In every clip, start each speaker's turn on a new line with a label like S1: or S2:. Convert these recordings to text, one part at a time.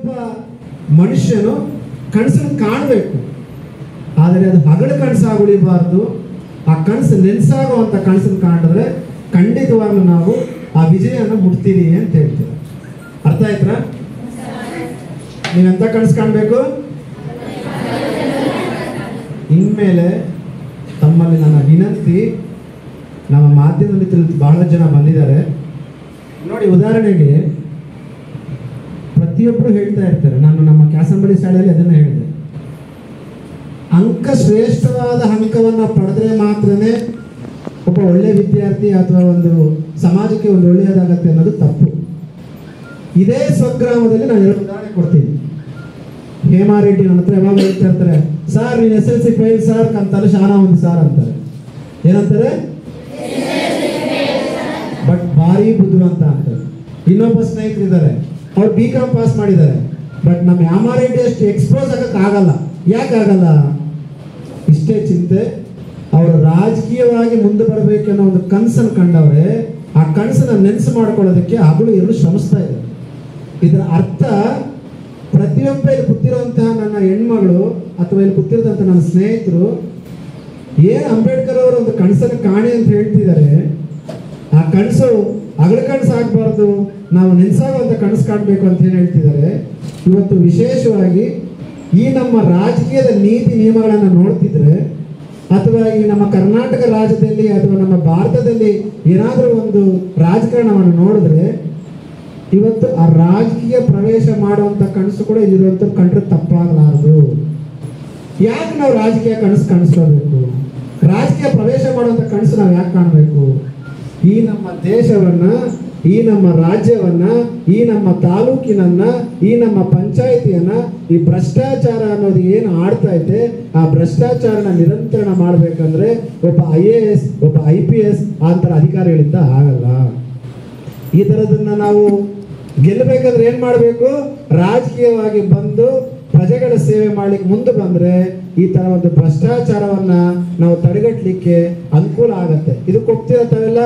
S1: ಪ್ರತಿಯೊಬ್ಬ ಮನುಷ್ಯನು ಕನಸನ್ನು ಕಾಣಬೇಕು ಆದರೆ ಅದು ಹಗಲು ಕನಸಾಗಿ ಉಳಿಬಾರ್ದು ಆ ಕನಸು ನೆನೆಸಾಗುವಂಥ ಕನಸನ್ನು ಕಾಣಿದ್ರೆ ಖಂಡಿತವಾಗ್ಲೂ ನಾವು ಆ ವಿಜಯನ ಮುಟ್ತೀವಿ ಅಂತ ಹೇಳ್ತೀವಿ ಅರ್ಥ ಆಯ್ತಾ ನೀವೆಂತ ಕನಸು ಕಾಣಬೇಕು ಇನ್ಮೇಲೆ ತಮ್ಮಲ್ಲಿ ನನ್ನ ವಿನಂತಿ ನಮ್ಮ ಮಾಧ್ಯಮ ಮಿತ್ರರು ಬಹಳ ಜನ ಬಂದಿದ್ದಾರೆ ನೋಡಿ ಉದಾಹರಣೆಗೆ ಪ್ರತಿಯೊಬ್ಬರು ಹೇಳ್ತಾ ಇರ್ತಾರೆ ನಾನು ನಮ್ಮ ಕ್ಯಾಸಂಬಳಿ ಶಾಲೆಯಲ್ಲಿ ಅದನ್ನು ಹೇಳಿದೆ ಅಂಕ ಶ್ರೇಷ್ಠವಾದ ಅಂಕವನ್ನು ಪಡೆದ್ರೆ ಮಾತ್ರನೇ ಒಬ್ಬ ಒಳ್ಳೆ ವಿದ್ಯಾರ್ಥಿ ಅಥವಾ ಒಂದು ಸಮಾಜಕ್ಕೆ ಒಂದು ಒಳ್ಳೆಯದಾಗತ್ತೆ ಅನ್ನೋದು ತಪ್ಪು ಇದೇ ಸ್ವಗ್ರಾಮದಲ್ಲಿ ನಾನು ಎರಡು ಉದಾಹರಣೆ ಕೊಡ್ತೀನಿ ಹೇಮಾರೆಡ್ಡಿ ನನ್ನ ಹತ್ರ ಯಾವಾಗ ಹೇಳ್ತಾ ಇರ್ತಾರೆ ಸರ್ ನೀನು S L C fail sir ಅಂತಾರೆ ಶಾನ ಒಂದು ಸಾರ್ ಅಂತಾರೆ ಏನಂತಾರೆ ಬಟ್ ಭಾರಿ ಬುದ್ಧಿವಂತ ಅಂತಾರೆ ಇನ್ನೊಬ್ಬ ಸ್ನೇಹಿತರಿದ್ದಾರೆ ಅವ್ರು ಬಿ ಕಾಮ್ ಪಾಸ್ ಮಾಡಿದ್ದಾರೆ ಬಟ್ ನಮ್ಮ ಯಾಮಾರೆಡ್ಡಿ ಅಷ್ಟು ಎಕ್ಸ್ಪೋಸ್ ಆಗಕ್ಕೆ ಆಗಲ್ಲ ಯಾಕೆ ಆಗಲ್ಲ ಇಷ್ಟೇ ಚಿಂತೆ ಅವರು ರಾಜಕೀಯವಾಗಿ ಮುಂದೆ ಬರಬೇಕೆನ್ನೋ ಒಂದು ಕನಸನ್ನು ಕಂಡವ್ರೆ ಆ ಕನಸನ್ನ ನೆನೆಸು ಮಾಡ್ಕೊಳ್ಳೋದಕ್ಕೆ ಹಗಲು ಎರಡು ಶ್ರಮಿಸ್ತಾ ಇದ್ದಾರೆ ಇದರ ಅರ್ಥ ಪ್ರತಿಯೊಬ್ಬ ಇಲ್ಲಿ ಕೂತಿರುವಂತಹ ನನ್ನ ಹೆಣ್ಮಗಳು ಅಥವಾ ಇಲ್ಲಿ ಕೂತಿರೋದಂಥ ನನ್ನ ಸ್ನೇಹಿತರು ಏನ್ ಅಂಬೇಡ್ಕರ್ ಅವರು ಒಂದು ಕನಸನ್ನು ಕಾಣಿ ಅಂತ ಹೇಳ್ತಿದ್ದಾರೆ ಆ ಕನಸು ಅಗಳ ಕನಸು ಆಗ್ಬಾರ್ದು ನಾವು ನೆನ್ಸಾಗುವಂತ ಕನಸು ಕಾಣಬೇಕು ಅಂತ ಏನ್ ಹೇಳ್ತಿದ್ದಾರೆ ಇವತ್ತು ವಿಶೇಷವಾಗಿ ಈ ನಮ್ಮ ರಾಜಕೀಯದ ನೀತಿ ನಿಯಮಗಳನ್ನು ನೋಡ್ತಿದ್ರೆ ಅಥವಾ ಈ ನಮ್ಮ ಕರ್ನಾಟಕ ರಾಜ್ಯದಲ್ಲಿ ಅಥವಾ ನಮ್ಮ ಭಾರತದಲ್ಲಿ ಏನಾದರೂ ಒಂದು ರಾಜಕಾರಣವನ್ನು ನೋಡಿದ್ರೆ ಇವತ್ತು ಆ ರಾಜಕೀಯ ಪ್ರವೇಶ ಮಾಡುವಂತ ಕನಸು ಕೂಡ ಇಲ್ಲಿರುವಂತ ಕಂಡ್ರೆ ತಪ್ಪಾಗಲಾರದು ಯಾಕೆ ನಾವು ರಾಜಕೀಯ ಕನಸು ಕಾಣಿಸ್ಕೋಬೇಕು ರಾಜಕೀಯ ಪ್ರವೇಶ ಮಾಡುವಂತ ಕನಸು ನಾವು ಯಾಕೆ ಕಾಣಬೇಕು ಈ ನಮ್ಮ ದೇಶವನ್ನ ಈ ನಮ್ಮ ರಾಜ್ಯವನ್ನ ಈ ನಮ್ಮ ತಾಲೂಕಿನನ್ನ ಈ ನಮ್ಮ ಪಂಚಾಯಿತಿಯನ್ನ ಈ ಭ್ರಷ್ಟಾಚಾರ ಅನ್ನೋದು ಏನು ಆಡ್ತಾ ಐತೆ ಆ ಭ್ರಷ್ಟಾಚಾರನ ನಿರಂತರಣ ಮಾಡ್ಬೇಕಂದ್ರೆ ಒಬ್ಬ ಐ ಎ ಎಸ್ ಒಬ್ಬ ಐ ಪಿ ಎಸ್ ಆ ಥರ ಅಧಿಕಾರಿಗಳಿಂದ ಆಗಲ್ಲ ಈ ಥರದನ್ನ ನಾವು ಗೆಲ್ಲಬೇಕಾದ್ರೆ ಏನ್ ಮಾಡಬೇಕು ರಾಜಕೀಯವಾಗಿ ಬಂದು ಪ್ರಜೆಗಳ ಸೇವೆ ಮಾಡ್ಲಿಕ್ಕೆ ಮುಂದೆ ಬಂದ್ರೆ ಈ ತರ ಒಂದು ಭ್ರಷ್ಟಾಚಾರವನ್ನ ನಾವು ತಡೆಗಟ್ಟಲಿಕ್ಕೆ ಅನುಕೂಲ ಆಗತ್ತೆ ಇದಕ್ಕೆ ಹೋಗ್ತೀರ ತಾವೆಲ್ಲ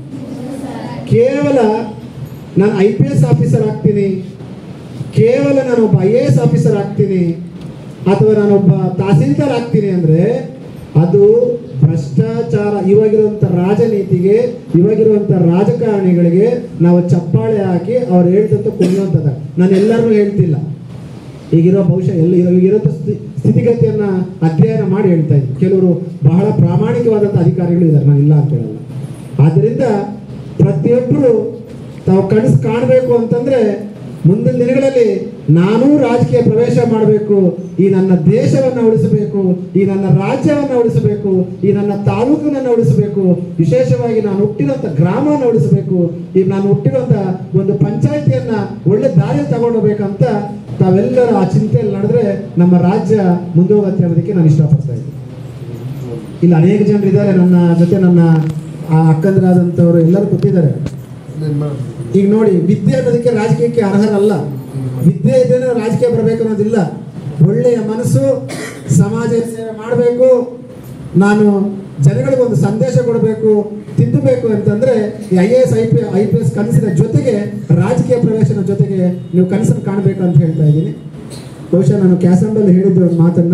S1: ಕೇವಲ ನಾನು ಐ ಪಿ ಎಸ್ ಆಫೀಸರ್ ಆಗ್ತೀನಿ ಕೇವಲ ನಾನು ಒಬ್ಬ ಐ ಎ ಎಸ್ ಆಫೀಸರ್ ಆಗ್ತೀನಿ ಅಥವಾ ನಾನೊಬ್ಬ ತಹಸೀಲ್ದಾರ್ ಆಗ್ತೀನಿ ಅಂದ್ರೆ ಅದು ಭ್ರಷ್ಟಾಚಾರ ಇವಾಗಿರುವಂತ ರಾಜನೀತಿಗೆ ಇವಾಗಿರುವಂತ ರಾಜಕಾರಣಿಗಳಿಗೆ ನಾವು ಚಪ್ಪಾಳೆ ಹಾಕಿ ಅವ್ರು ಹೇಳ್ದಂತ ಕುಣಿಯುವಂಥದ್ದು ನಾನು ಎಲ್ಲರನ್ನೂ ಹೇಳ್ತಿಲ್ಲ ಈಗಿರೋ ಬಹುಶಃ ಎಲ್ಲ ಇರೋ ಈಗಿರೋ ಸ್ಥಿ- ಸ್ಥಿತಿಗತಿಯನ್ನ ಅಧ್ಯಯನ ಮಾಡಿ ಹೇಳ್ತಾ ಇದ್ದೀನಿ ಕೆಲವರು ಬಹಳ ಪ್ರಾಮಾಣಿಕವಾದಂಥ ಅಧಿಕಾರಿಗಳು ಇದ್ದಾರೆ ನಾನು ಇಲ್ಲ ಅಂತ ಹೇಳಲ್ಲ ಆದ್ದರಿಂದ ಪ್ರತಿಯೊಬ್ಬರು ತಾವು ಕನಸು ಕಾಣಬೇಕು ಅಂತಂದ್ರೆ ಮುಂದಿನ ದಿನಗಳಲ್ಲಿ ನಾನೂ ರಾಜಕೀಯ ಪ್ರವೇಶ ಮಾಡಬೇಕು ಈ ನನ್ನ ದೇಶವನ್ನ ಉಳಿಸಬೇಕು ಈ ನನ್ನ ರಾಜ್ಯವನ್ನ ಉಳಿಸಬೇಕು ಈ ನನ್ನ ತಾಲೂಕನ್ನ ಉಳಿಸಬೇಕು ವಿಶೇಷವಾಗಿ ನಾನು ಹುಟ್ಟಿರುವಂತ ಗ್ರಾಮವನ್ನು ಉಳಿಸಬೇಕು ಈ ನಾನು ಹುಟ್ಟಿರುವಂತ ಒಂದು ಪಂಚಾಯಿತಿಯನ್ನ ಒಳ್ಳೆ ದಾರಿಯಲ್ಲಿ ತಗೊಂಡೋಗ್ಬೇಕಂತ ತಾವೆಲ್ಲರೂ ಆ ಚಿಂತೆಯಲ್ಲಿ ನಡೆದ್ರೆ ನಮ್ಮ ರಾಜ್ಯ ಮುಂದೆ ಹೋಗುತ್ತೆ ಅನ್ನೋದಕ್ಕೆ ನಾನು ಇಷ್ಟಪಡ್ತಾ ಇದ್ದೀನಿ ಇಲ್ಲಿ ಅನೇಕ ಜನರು ಇದ್ದಾರೆ ನನ್ನ ಜೊತೆ ನನ್ನ ಆ ಅಕ್ಕಂದ್ರಾದಂಥವ್ರು ಎಲ್ಲರೂ ಕೂತಿದ್ದಾರೆ ಈಗ ನೋಡಿ ವಿದ್ಯೆ ಅನ್ನೋದಕ್ಕೆ ರಾಜಕೀಯಕ್ಕೆ ಅರ್ಹರಲ್ಲ ವಿದ್ಯೆ ಇದ್ದರೆ ರಾಜಕೀಯ ಬರಬೇಕು ಅನ್ನೋದಿಲ್ಲ ಒಳ್ಳೆಯ ಮನಸ್ಸು ಸಮಾಜ ಸೇವೆ ಮಾಡಬೇಕು ನಾನು ಜನಗಳಿಗೆ ಒಂದು ಸಂದೇಶ ಕೊಡಬೇಕು ತಿದ್ದಬೇಕು ಅಂತಂದ್ರೆ ಈ I A S I P I P S ಕನಸಿನ ಜೊತೆಗೆ ರಾಜಕೀಯ ಪ್ರವೇಶನ ಜೊತೆಗೆ ನೀವು ಕನಸನ್ನು ಕಾಣಬೇಕು ಅಂತ ಹೇಳ್ತಾ ಇದ್ದೀನಿ ಬಹುಶಃ ನಾನು ಕ್ಯಾಸಂಬಲ್ಲಿ ಹೇಳಿದ್ದೆ ಒಂದು ಮಾತನ್ನ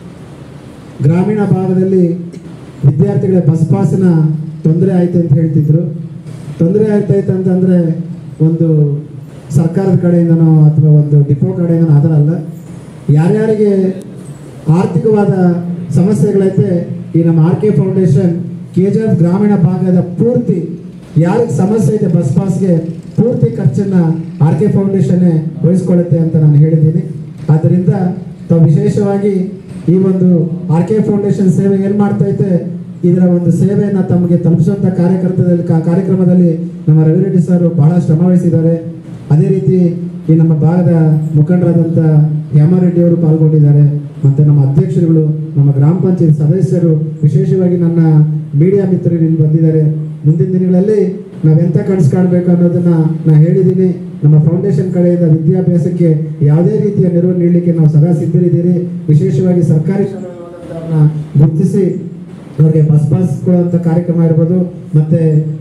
S1: ಗ್ರಾಮೀಣ ಭಾಗದಲ್ಲಿ ವಿದ್ಯಾರ್ಥಿಗಳ ಬಸ್ ಪಾಸಿನ ತೊಂದರೆ ಆಯ್ತು ಅಂತ ಹೇಳ್ತಿದ್ರು ತೊಂದರೆ ಆಗ್ತೈತೆ ಅಂತಂದ್ರೆ ಒಂದು ಸರ್ಕಾರದ ಕಡೆಯಿಂದನೋ ಅಥವಾ ಒಂದು ಡಿಪೋ ಕಡೆಯಿಂದನೋ ಆ ಥರ ಅಲ್ಲ ಯಾರ್ಯಾರಿಗೆ ಆರ್ಥಿಕವಾದ ಸಮಸ್ಯೆಗಳೈತೆ ಈ ನಮ್ಮ R K foundation K G F ಗ್ರಾಮೀಣ ಭಾಗದ ಪೂರ್ತಿ ಯಾರಿಗೆ ಸಮಸ್ಯೆ ಐತೆ ಬಸ್ ಪಾಸ್ಗೆ ಪೂರ್ತಿ ಖರ್ಚನ್ನ ಆರ್ ಕೆ ಫೌಂಡೇಶನ್ನೇ ವಹಿಸ್ಕೊಳ್ಳುತ್ತೆ ಅಂತ ನಾನು ಹೇಳಿದ್ದೀನಿ ಆದ್ದರಿಂದ ತಾವು ವಿಶೇಷವಾಗಿ ಈ ಒಂದು ಆರ್ ಕೆ ಫೌಂಡೇಶನ್ ಸೇವೆ ಏನು ಮಾಡ್ತೈತೆ ಇದರ ಒಂದು ಸೇವೆಯನ್ನು ತಮಗೆ ತಲುಪಿಸುವಂಥ ಕಾರ್ಯಕರ್ತದಲ್ಲಿ ಕಾ- ಕಾರ್ಯಕ್ರಮದಲ್ಲಿ ನಮ್ಮ ರವಿರೆಡ್ಡಿ ಸರ್ ಬಹಳ ಶ್ರಮ ವಹಿಸಿದ್ದಾರೆ ಅದೇ ರೀತಿ ಈ ನಮ್ಮ ಭಾಗದ ಮುಖಂಡರಾದಂಥ ಹೇಮಾರೆಡ್ಡಿ ಅವರು ಪಾಲ್ಗೊಂಡಿದ್ದಾರೆ ಮತ್ತೆ ನಮ್ಮ ಅಧ್ಯಕ್ಷರುಗಳು ನಮ್ಮ ಗ್ರಾಮ ಪಂಚಾಯತ್ ಸದಸ್ಯರು ವಿಶೇಷವಾಗಿ ನನ್ನ ಮೀಡಿಯಾ ಮಿತ್ರರು ಇಲ್ಲಿ ಬಂದಿದ್ದಾರೆ ಮುಂದಿನ ದಿನಗಳಲ್ಲಿ ನಾವೆಂತ ಕನಸು ಕಾಣಬೇಕು ಅನ್ನೋದನ್ನ ನಾ ಹೇಳಿದ್ದೀನಿ ನಮ್ಮ ಫೌಂಡೇಶನ್ ಕಡೆಯಿಂದ ವಿದ್ಯಾಭ್ಯಾಸಕ್ಕೆ ಯಾವುದೇ ರೀತಿಯ ನೆರವು ನೀಡಲಿಕ್ಕೆ ನಾವು ಸದಾ ಸಿದ್ಧರಿದ್ದೀರಿ ವಿಶೇಷವಾಗಿ ಸರ್ಕಾರಿ ಶಾಲೆಗಳನ್ನ ಗುರುತಿಸಿ ಅವ್ರಿಗೆ ಬಸ್ ಪಾಸ್ ಕೊಡುವಂಥ ಕಾರ್ಯಕ್ರಮ ಇರ್ಬೋದು ಮತ್ತೆ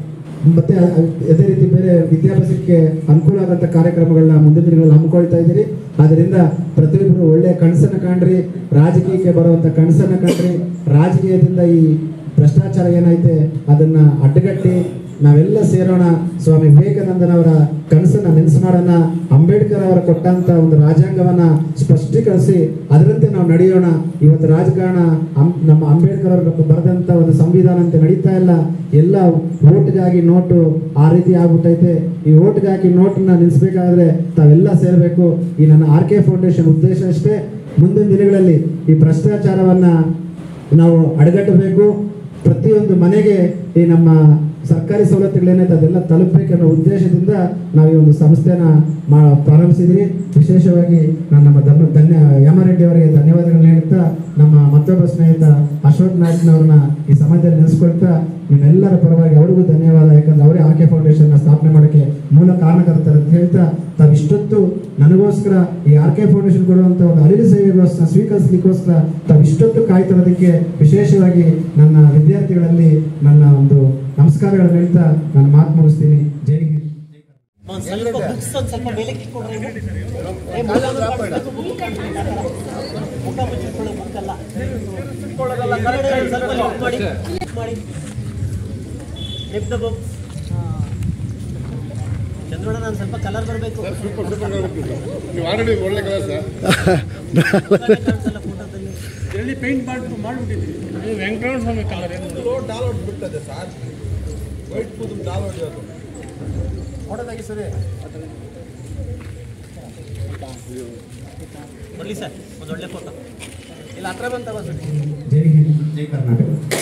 S1: ಮತ್ತೆ ಅದೇ ರೀತಿ ಬೇರೆ ವಿದ್ಯಾಭ್ಯಾಸಕ್ಕೆ ಅನುಕೂಲ ಆದಂಥ ಕಾರ್ಯಕ್ರಮಗಳನ್ನ ಮುಂದಿನ ದಿನಗಳಲ್ಲಿ ಹಮ್ಮಿಕೊಳ್ತಾ ಇದ್ದೀರಿ ಆದ್ದರಿಂದ ಪ್ರತಿಯೊಬ್ಬರು ಒಳ್ಳೆಯ ಕನಸನ್ನ ಕಾಣ್ರಿ ರಾಜಕೀಯಕ್ಕೆ ಬರುವಂಥ ಕನಸನ್ನ ಕಾಣ್ರಿ ರಾಜಕೀಯದಿಂದ ಈ ಭ್ರಷ್ಟಾಚಾರ ಏನೈತೆ ಅದನ್ನ ಅಡ್ಡಗಟ್ಟಿ ನಾವೆಲ್ಲ ಸೇರೋಣ ಸ್ವಾಮಿ ವಿವೇಕಾನಂದನವರ ಕನಸನ್ನ ನೆನೆಸು ಮಾಡೋಣ ಅಂಬೇಡ್ಕರ್ ಅವರ ಕೊಟ್ಟಂತ ಒಂದು ರಾಜ್ಯಾಂಗವನ್ನ ಸ್ಪಷ್ಟೀಕರಿಸಿ ಅದರಂತೆ ನಾವು ನಡೆಯೋಣ ಇವತ್ತು ರಾಜಕಾರಣ ಅಂ- ನಮ್ಮ ಅಂಬೇಡ್ಕರ್ ಅವರು ಬರೆದಂತ ಒಂದು ಸಂವಿಧಾನ ಅಂತ ನಡೀತಾ ಇಲ್ಲ ಎಲ್ಲ ಓಟ್ಗಾಗಿ ನೋಟು ಆ ರೀತಿ ಆಗ್ಬಿಟ್ಟೈತೆ ಈ ಓಟ್ಗಾಗಿ ನೋಟನ್ನ ನಿಲ್ಲಿಸ್ಬೇಕಾದ್ರೆ ತಾವೆಲ್ಲ ಸೇರಬೇಕು ಈ ನನ್ನ ಆರ್ ಕೆ ಫೌಂಡೇಶನ್ ಉದ್ದೇಶ ಅಷ್ಟೇ ಮುಂದಿನ ದಿನಗಳಲ್ಲಿ ಈ ಭ್ರಷ್ಟಾಚಾರವನ್ನ ನಾವು ಅಡಗಟ್ಟಬೇಕು ಪ್ರತಿಯೊಂದು ಮನೆಗೆ ಈ ನಮ್ಮ ಸರ್ಕಾರಿ ಸವಲತ್ತುಗಳೇನೈತೆ ಅದೆಲ್ಲ ತಲುಪಬೇಕನ್ನೋ ಉದ್ದೇಶದಿಂದ ನಾವು ಈ ಒಂದು ಸಂಸ್ಥೆನ ಮಾ ಪ್ರಾರಂಭಿಸಿದ್ರಿ ವಿಶೇಷವಾಗಿ ನಾನು ನಮ್ಮ ದಮ್ಮ ಧನ್ಯ ಯಾಮರೆಡ್ಡಿ ಅವರಿಗೆ ಧನ್ಯವಾದಗಳನ್ನ ಹೇಳ್ತಾ ನಮ್ಮ ಮತ್ತೊಬ್ಬ ಸ್ನೇಹಿತ ಅಶೋಕ್ ನಾಯ್ಕನವ್ರನ್ನ ಈ ಸಮಯದಲ್ಲಿ ನೆನೆಸ್ಕೊಳ್ತಾ ನಿಮ್ಮೆಲ್ಲರ ಪರವಾಗಿ ಅವ್ರಿಗೂ ಧನ್ಯವಾದ ಯಾಕಂದ್ರೆ ಅವರೇ ಆಕೆ ಫೌಂಡೇಶನ್ ಸ್ಥಾಪನೆ ಮಾಡೋಕ್ಕೆ ಮೂಲ ಕಾರಣಕರ್ತರು ಅಂತ ಹೇಳ್ತಾ ತಾವು ಇಷ್ಟೊತ್ತು ನನಗೋಸ್ಕರ ಈ ಆರ್ ಕೆ ಫೌಂಡೇಶನ್ ಕೊಡುವಂತ ಒಂದು ಅರಿವು ಸೇವೆಗೋಸ್ಕರ ಸ್ವೀಕರಿಸಲಿಕ್ಕೋಸ್ಕರ ತಾವು ಇಷ್ಟೊತ್ತು ಕಾಯ್ತಿರೋದಕ್ಕೆ ವಿಶೇಷವಾಗಿ ನನ್ನ ವಿದ್ಯಾರ್ಥಿಗಳಲ್ಲಿ ನನ್ನ ಒಂದು ನಮಸ್ಕಾರಗಳನ್ನು ಹೇಳ್ತಾ ನಾನು ಮಾತು ಮುಗಿಸ್ತೀನಿ ಜೈ ಹಿಂದ್
S2: ಒಂದ್ ಸ್ವಲ್ಪ ಬುಕ್ಸ್ ಒಂದ್ ಸ್ವಲ್ಪ ಮೇಲೆ ಕಿತ್ಕೊಂಡ್ರೆ ಏ, ಮುಖ ಮುಚ್ಚಿಟ್ಕೊಳ್ಳು, ಮುಖ ಮುಖ ಮುಚ್ಚಿಟ್ಕೊಳ್ಳೋ ಬುಕ್ ಅಲ್ಲ ಕೆಳಗಡೆ ಒಂದ್ ಸ್ವಲ್ಪ lift ಮಾಡಿ lift ಮಾಡಿ ಲಿಫ್ಟ್ ದ ಬುಕ್ ಚಂದ್ರೋಣ ನಾನು ಸ್ವಲ್ಪ ಕಲರ್ ಬರಬೇಕು
S3: ನೀವು ಆಲ್ರೆಡಿ ಒಳ್ಳೆ ಕೆಲಸ
S2: ಕಾಣಿಸಲ್ಲ ಫೋಟೋದಲ್ಲಿ
S4: ಇದರಲ್ಲಿ ಪೇಂಟ್ ಮಾಡಿ ಮಾಡಿಬಿಟ್ಟಿದ್ವಿ ವೆಂಕಟರಮಣ ಸ್ವಾಮಿ ಕಲರ್ ಏನು
S3: ಡೌನ್ಲೋಡ್ ಬಿಡ್ತದೆ ಸರ್ ವೈಟ್ ಕೂದಲು ಡೌನ್ಲೋಡ್ ಅದು ಫೋಟೋದಾಗಿ ಸರಿ
S2: ಬರಲಿ ಸರ್ ಒಂದು ಒಳ್ಳೆ ಫೋಟೋ ಇಲ್ಲ ಹತ್ರ ಬಂತ
S1: ಜೈ ಹಿಂದ್ ಜೈ ಕರ್ನಾಟಕ